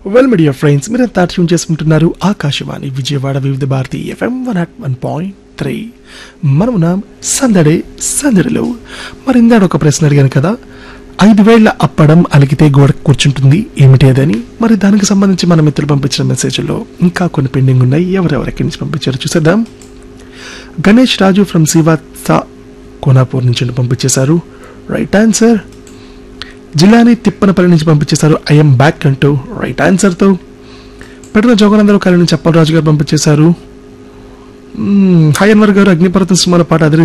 well media friends మీరంతా tune చేసుకుంటున్నారు Akashvani Vijayawada Vividh Bharati FM one at one point three మనమున సందడే సందడిలో మరి ఇందాడు ఒక ప్రశ్న అడిగాను కదా ఐదు వేళ్ల అప్పడం అలిగితే గోడ కూర్చుంటుంది ఏమిటి అదని మరి దానికి సంబంధించి మన మిత్రులు పంపించిన మెసేజ్లో ఇంకా కొన్ని పెండింగ్ ఉన్నాయి ఎవరెవరు ఎక్కడి నుంచి పంపించారో చూసేద్దాం గణేష్ రాజు ఫ్రమ్ శివాత్స కోనాపూర్ నుంచి పంపించేశారు రైట్ ఆన్సర్ జిల్లాని తిప్పనపల్లి నుంచి పంపించేశారు ఐఎమ్ బ్యాక్ అంటూ రైట్ ఆన్సర్తో పెట్టున జోగనందరూ కాలి నుంచి అప్పలరాజు గారు పంపించేశారు మ్మ్, హాయ్ అన్వర్ గారు అగ్నిపర్వతం సినిమాల పాట అదిరి